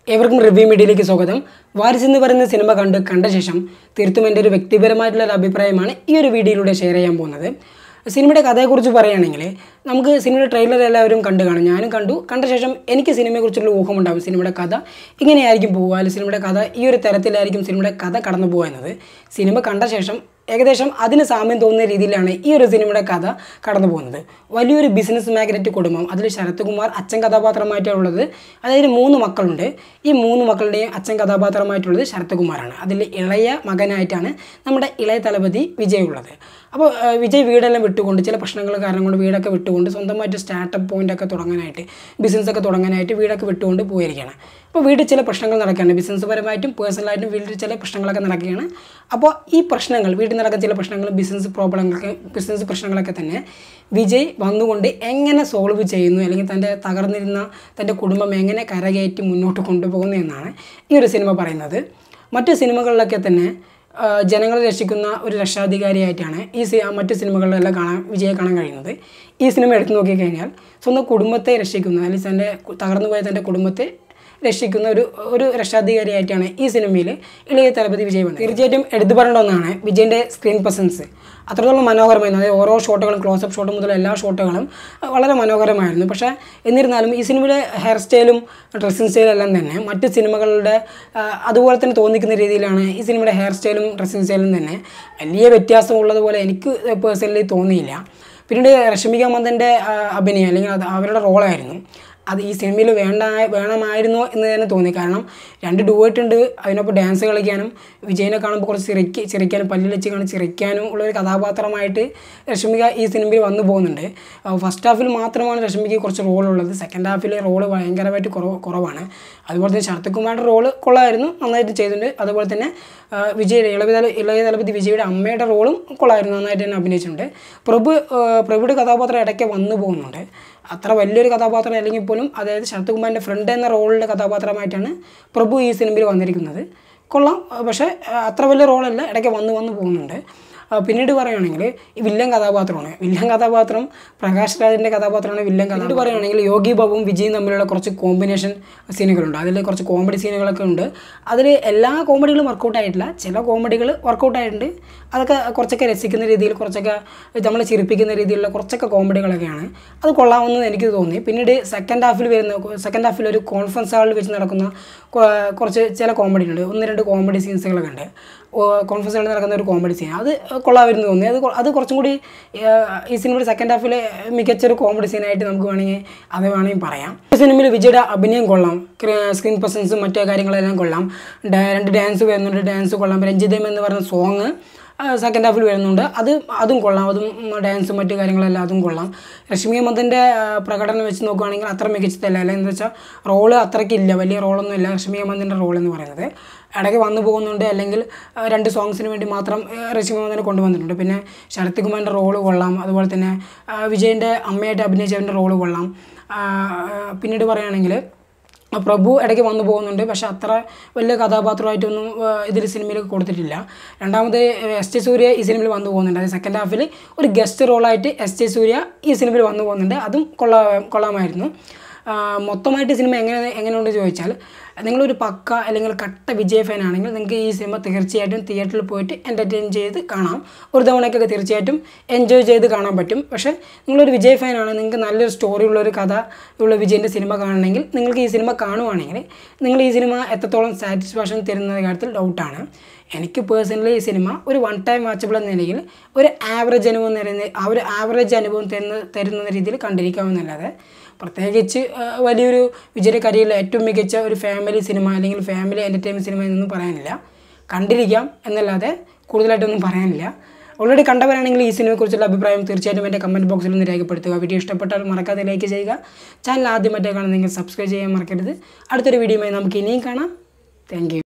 ഏവർക്കും റിവ്യൂ മീഡിയയിലേക്ക് സ്വാഗതം വാരിസ് എന്ന് പറയുന്ന സിനിമ കണ്ട് കണ്ട ശേഷം തീർത്തും എൻ്റെ ഒരു വ്യക്തിപരമായിട്ടുള്ള ഒരു അഭിപ്രായമാണ് ഈ ഒരു വീഡിയോയിലൂടെ ഷെയർ ചെയ്യാൻ പോകുന്നത് സിനിമയുടെ കഥയെക്കുറിച്ച് പറയുകയാണെങ്കിൽ നമുക്ക് സിനിമയുടെ ട്രെയിലർ എല്ലാവരും കണ്ടു കാണും ഞാനും കണ്ടു കണ്ട ശേഷം എനിക്ക് സിനിമയെക്കുറിച്ചുള്ള ഊഹമുണ്ടാകും സിനിമയുടെ കഥ ഇങ്ങനെയായിരിക്കും പോവുക അല്ലെങ്കിൽ സിനിമയുടെ കഥ ഈ ഒരു തരത്തിലായിരിക്കും സിനിമയുടെ കഥ കടന്നു പോകുക എന്നത് സിനിമ കണ്ട ശേഷം ഏകദേശം അതിന് സാമ്യം തോന്നുന്ന രീതിയിലാണ് ഈ ഒരു സിനിമയുടെ കഥ കടന്നു പോകുന്നത് വലിയൊരു ബിസിനസ് മാഗ്നറ്റ് കുടുംബം അതിൽ ശരത് കുമാർ അച്ഛൻ കഥാപാത്രമായിട്ടുള്ളത് അതായത് മൂന്ന് മക്കളുണ്ട് ഈ മൂന്ന് മക്കളുടെയും അച്ഛൻ കഥാപാത്രമായിട്ടുള്ളത് ശരത് കുമാറാണ് അതിൽ ഇളയ മകനായിട്ടാണ് നമ്മുടെ ഇളയ തലപതി വിജയ് ഉള്ളത് അപ്പോൾ ആ, വിജയ് വീടെല്ലാം വിട്ടുകൊണ്ട് ചില പ്രശ്നങ്ങൾ കാരണം കൊണ്ട് വീടൊക്കെ വിട്ടുകൊണ്ട് സ്വന്തമായിട്ട് സ്റ്റാർട്ടപ്പ് പോയിന്റ് ഒക്കെ തുടങ്ങാനായിട്ട് ബിസിനസ് ഒക്കെ തുടങ്ങാനായിട്ട് വീടൊക്കെ വിട്ടുകൊണ്ട് പോയിരിക്കുകയാണ് അപ്പോൾ വീട്ടിൽ ചില പ്രശ്നങ്ങൾ നടക്കുകയാണ് ബിസിനസ് പരമായിട്ടും പേഴ്സണലായിട്ടും വീട്ടിൽ ചില പ്രശ്നങ്ങളൊക്കെ നടക്കുകയാണ് അപ്പോൾ ഈ പ്രശ്നങ്ങൾ വീട്ടിൽ നടക്കുന്ന ചില പ്രശ്നങ്ങൾ ബിസിനസ് പ്രോബ്ലങ്ങളൊക്കെ ബിസിനസ് പ്രശ്നങ്ങളൊക്കെ തന്നെ വിജയ് വന്നുകൊണ്ട് എങ്ങനെ സോൾവ് ചെയ്യുന്നു അല്ലെങ്കിൽ തൻ്റെ തകർന്നിരുന്ന തൻ്റെ കുടുംബം എങ്ങനെ കരകയറ്റി മുന്നോട്ട് കൊണ്ടുപോകുന്നു എന്നാണ് ഈ ഒരു സിനിമ പറയുന്നത് മറ്റ് സിനിമകളിലൊക്കെ തന്നെ ആ, ജനങ്ങളെ രക്ഷിക്കുന്ന ഒരു രക്ഷാധികാരിയായിട്ടാണ് ഈ സി മറ്റ് സിനിമകളിലെല്ലാം കാണാൻ വിജയെ കാണാൻ കഴിയുന്നത് ഈ സിനിമ എടുത്തു നോക്കിക്കഴിഞ്ഞാൽ സ്വന്തം കുടുംബത്തെ രക്ഷിക്കുന്ന അല്ലെങ്കിൽ തൻ്റെ തകർന്നു പോയ തൻ്റെ കുടുംബത്തെ രക്ഷിക്കുന്ന ഒരു ഒരു രക്ഷാധികാരിയായിട്ടാണ് ഈ സിനിമയിൽ ഇളയ തലപതി വിജയ് വന്നത് തീർച്ചയായിട്ടും എടുത്തു പറയേണ്ട ഒന്നാണ് വിജയൻ്റെ സ്ക്രീൻ പ്രസൻസ് അത്രത്തോളം മനോഹരമായിരുന്നു അതായത് ഓരോ ഷോട്ടുകളും ക്ലോസപ്പ് ഷോട്ട് മുതൽ എല്ലാ ഷോട്ടുകളും വളരെ മനോഹരമായിരുന്നു പക്ഷേ എന്നിരുന്നാലും ഈ സിനിമയിലെ ഹെയർ സ്റ്റൈലും ഡ്രസ്സിങ് സ്റ്റൈലും എല്ലാം തന്നെ മറ്റ് സിനിമകളുടെ ആ, അതുപോലെ തന്നെ തോന്നിക്കുന്ന രീതിയിലാണ് ഈ സിനിമയുടെ ഹെയർ സ്റ്റൈലും ഡ്രസ്സിങ് സ്റ്റൈലും തന്നെ വലിയ വ്യത്യാസം ഉള്ളതുപോലെ എനിക്ക് പേഴ്സണലി തോന്നിയില്ല പിന്നീട് രശ്മിക മന്ദൻ്റെ അഭിനയം അല്ലെങ്കിൽ അത് അവരുടെ റോളായിരുന്നു അത് ഈ സിനിമയിൽ വേണ്ട വേണമായിരുന്നോ എന്ന് തന്നെ തോന്നി കാരണം രണ്ട് ഡുവേറ്റ് ഉണ്ട് അതിനൊപ്പം ഡാൻസ് കളിക്കാനും വിജയനെ കാണുമ്പോൾ കുറച്ച് ചിരിക്ക് ചിരിക്കാനും പല്ലിൽ വെച്ച് കാണി ചിരിക്കാനും ഉള്ള ഒരു കഥാപാത്രമായിട്ട് രശ്മിക ഈ സിനിമയിൽ വന്നു പോകുന്നുണ്ട് ഫസ്റ്റ് ഹാഫിൽ മാത്രമാണ് രശ്മിക്ക് കുറച്ച് റോളുള്ളത് സെക്കൻഡ് ഹാഫിൽ റോള് ഭയങ്കരമായിട്ട് കുറവ് കുറവാണ് അതുപോലെ തന്നെ ശരത് കുമാറിൻ്റെ റോള് കൊള്ളായിരുന്നു നന്നായിട്ട് ചെയ്തിട്ടുണ്ട് അതുപോലെ തന്നെ ആ, വിജയ് ഇളയ ഇളയ തലപതി വിജയുടെ അമ്മയുടെ റോളും കൊള്ളായിരുന്നു നന്നായിട്ട് തന്നെ അഭിനയിച്ചിട്ടുണ്ട് പ്രഭു ആ, പ്രഭുയുടെ കഥാപാത്രം ഇടയ്ക്ക് വന്നു പോകുന്നുണ്ട് അത്ര വലിയൊരു കഥാപാത്രം അല്ലെങ്കിൽ പോലും അതായത് ശരത് കുമാറിൻ്റെ ഫ്രണ്ട് എന്ന റോളിൻ്റെ കഥാപാത്രമായിട്ടാണ് പ്രഭു ഈ സിനിമയിൽ വന്നിരിക്കുന്നത് കൊള്ളാം ആ, പക്ഷേ ആ, അത്ര വലിയ റോളല്ല ഇടയ്ക്ക് വന്ന് വന്ന് പോകുന്നുണ്ട് ആ, പിന്നീട് പറയുകയാണെങ്കിൽ ഈ വില്ലൻ കഥാപാത്രമാണ് വില്ലൻ കഥാപാത്രം പ്രകാശ് രാജിൻ്റെ കഥാപാത്രമാണ് വില്ലൻ കഥ പിന്നീട് പറയുകയാണെങ്കിൽ യോഗി ബാബുവും വിജയും തമ്മിലുള്ള കുറച്ച് കോമ്പിനേഷൻ സീനുകളുണ്ട് അതിൽ കുറച്ച് കോമഡി സീനുകളൊക്കെ ഉണ്ട് അതിൽ എല്ലാ കോമഡികളും വർക്കൗട്ട് ആയിട്ടില്ല ചില കോമഡികൾ വർക്കൗട്ട് ആയിട്ടുണ്ട് അതൊക്കെ കുറച്ചൊക്കെ രസിക്കുന്ന രീതിയിൽ കുറച്ചൊക്കെ നമ്മളെ ചിരിപ്പിക്കുന്ന രീതിയിലുള്ള കുറച്ചൊക്കെ കോമഡികളൊക്കെയാണ് അത് കൊള്ളാമെന്ന് എനിക്ക് തോന്നി പിന്നീട് സെക്കൻഡ് ഹാഫിൽ വരുന്ന സെക്കൻഡ് ഹാഫിൽ ഒരു കോൺഫറൻസ് ഹാളിൽ വെച്ച് നടക്കുന്ന കൊ- കുറച്ച് ചില കോമഡി ഉണ്ട് ഒന്ന് രണ്ട് കോമഡി സീൻസുകളൊക്കെ ഉണ്ട് കോൺഫറൻസ് ഹാളിൽ നടക്കുന്ന ഒരു കോമഡി സീൻ അത് കൊള്ളാമായിരുന്നു തോന്നി അത് കൊ- അത് കുറച്ചും കൂടി ആ, ഈ സിനിമയുടെ സെക്കൻഡ് ഹാഫിലെ മികച്ചൊരു കോമഡി സീനായിട്ട് നമുക്ക് വേണമെങ്കിൽ അത് വേണമെങ്കിൽ പറയാം ഈ സിനിമയിൽ വിജയുടെ അഭിനയം കൊള്ളാം സ്ക്രീൻ പ്രസൻസും മറ്റു കാര്യങ്ങളെല്ലാം കൊള്ളാം ഡാ- രണ്ട് ഡാൻസ് വരുന്നുണ്ട് ഡാൻസ് കൊള്ളാം രഞ്ജിതം എന്ന് പറയുന്ന സോങ് സെക്കൻഡ് ഹാഫിൽ വരുന്നുണ്ട് അത് അതും കൊള്ളാം അതും ഡാൻസും മറ്റു കാര്യങ്ങളെല്ലാം അതും കൊള്ളാം രശ്മി മന്ദൻ്റെ പ്രകടനം വെച്ച് നോക്കുകയാണെങ്കിൽ അത്ര മികച്ചതല്ല അല്ലെങ്കിൽ എന്താ വെച്ചാൽ റോള് അത്രയ്ക്കില്ല വലിയ റോളൊന്നും ഇല്ല രശ്മി മന്ദൻ്റെ റോൾ എന്ന് പറയുന്നത് ഇടയ്ക്ക് വന്നു പോകുന്നുണ്ട് അല്ലെങ്കിൽ ആ, രണ്ട് സോങ്സിന് വേണ്ടി മാത്രം രശ്മി മന്ദനെ കൊണ്ടുവന്നിട്ടുണ്ട് പിന്നെ ശരത് കുമാറിൻ്റെ റോള് കൊള്ളാം അതുപോലെ തന്നെ ആ, വിജയൻ്റെ അമ്മയായിട്ട് അഭിനയിച്ചവൻ്റെ റോള് കൊള്ളാം ആ, ആ, പിന്നീട് പറയുകയാണെങ്കിൽ ആ പ്രഭു ഇടയ്ക്ക് വന്നു പോകുന്നുണ്ട് പക്ഷെ അത്ര വലിയ കഥാപാത്രമായിട്ടൊന്നും ഇതിൽ സിനിമയിൽ കൊടുത്തിട്ടില്ല രണ്ടാമത് എസ് ടി സൂര്യ ഈ സിനിമയിൽ വന്നു പോകുന്നുണ്ട് അത് സെക്കൻഡ് ഹാഫിൽ ഒരു ഗസ്റ്റ് റോളായിട്ട് എസ് ടി സൂര്യ ഈ സിനിമയിൽ വന്നു പോകുന്നുണ്ട് അതും കൊള്ളാ കൊള്ളാമായിരുന്നു ആ, മൊത്തമായിട്ട് സിനിമ എങ്ങനെ എങ്ങനെയുണ്ട് ചോദിച്ചാൽ നിങ്ങളൊരു പക്ക അല്ലെങ്കിൽ കട്ട വിജയ് ഫാൻ ആണെങ്കിൽ നിങ്ങൾക്ക് ഈ സിനിമ തീർച്ചയായിട്ടും തിയേറ്ററിൽ പോയിട്ട് എൻ്റർടൈൻ ചെയ്ത് കാണാം ഒരു തവണയൊക്കെ തീർച്ചയായിട്ടും എൻജോയ് ചെയ്ത് കാണാൻ പറ്റും പക്ഷേ നിങ്ങളൊരു വിജയ് ഫാനാണ് നിങ്ങൾക്ക് നല്ലൊരു സ്റ്റോറി ഉള്ളൊരു കഥ ഉള്ള വിജയൻ്റെ സിനിമ കാണണമെങ്കിൽ നിങ്ങൾക്ക് ഈ സിനിമ കാണുവാണെങ്കിൽ നിങ്ങൾ ഈ സിനിമ എത്രത്തോളം സാറ്റിസ്ഫാക്ഷൻ തരുന്ന കാര്യത്തിൽ ഡൗട്ടാണ് എനിക്ക് പേഴ്സണലി ഈ സിനിമ ഒരു വൺ ടൈം വാച്ചബിൾ എന്ന നിലയിൽ ഒരു ആവറേജ് അനുഭവം തരുന്ന ആ ഒരു ആവറേജ് അനുഭവം തരുന്ന തരുന്ന രീതിയിൽ കണ്ടിരിക്കാമെന്നല്ലാതെ പ്രത്യേകിച്ച് ആ, വലിയൊരു വിജയ കരിയറിലെ ഏറ്റവും മികച്ച ഒരു ഫാമിലി സിനിമ അല്ലെങ്കിൽ ഫാമിലി എൻ്റർടൈൻമെൻറ്റ് സിനിമ എന്നൊന്നും പറയാനില്ല കണ്ടിരിക്കാം എന്നല്ലാതെ കൂടുതലായിട്ടൊന്നും പറയാനില്ല ഓൾറെഡി കണ്ടവരാണെങ്കിൽ ഈ സിനിമയെക്കുറിച്ചുള്ള അഭിപ്രായം തീർച്ചയായിട്ടും എൻ്റെ കമൻറ്റ് ബോക്സിൽ ഒന്ന് രേഖപ്പെടുത്തുക വീഡിയോ ഇഷ്ടപ്പെട്ടാൽ മറക്കാതെ ലൈക്ക് ചെയ്യുക ചാനൽ ആദ്യമായിട്ട് കാണുന്നെങ്കിൽ സബ്സ്ക്രൈബ് ചെയ്യാൻ മറക്കരുത് അടുത്തൊരു വീഡിയോയുമായി നമുക്ക് ഇനിയും കാണാം താങ്ക്